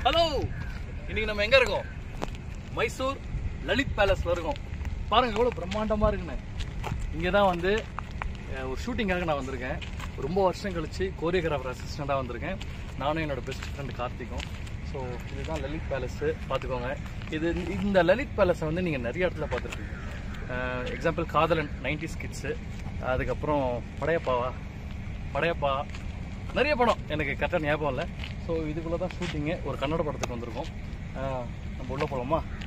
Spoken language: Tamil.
ஹலோ இன்னைக்கு நம்ம எங்க இருக்கோம் மைசூர் லலித் பேலஸ்ல இருக்கோம் பாருங்க எவ்வளவு பிரம்மாண்டமா இருக்குன்னு இங்க தான் வந்து அஹ், ஒரு ஷூட்டிங்காக நான் வந்திருக்கேன் ரொம்ப வருஷம் கழிச்சு கோரியோகிராஃபர் அசிஸ்டண்டாக வந்திருக்கேன் நானும் என்னோட பெஸ்ட் ஃப்ரெண்ட் கார்த்திக்கும் ஸோ இதுதான் லலித் பேலஸு பார்த்துக்கோங்க இது இந்த லலித் பேலஸை வந்து நீங்கள் நிறைய இடத்துல பார்த்துருப்பீங்க எக்ஸாம்பிள் காதலன் நைன்டி கிட்ஸு அதுக்கப்புறம் படையப்பாவா படையப்பா நிறைய படம் எனக்கு கரெக்டாக ஞாபகம் இல்லை ஸோ இதுக்குள்ளே தான் ஷூட்டிங்கு ஒரு கன்னட படத்துக்கு வந்திருக்கோம் அஹ், நம்ம உள்ள போகலாமா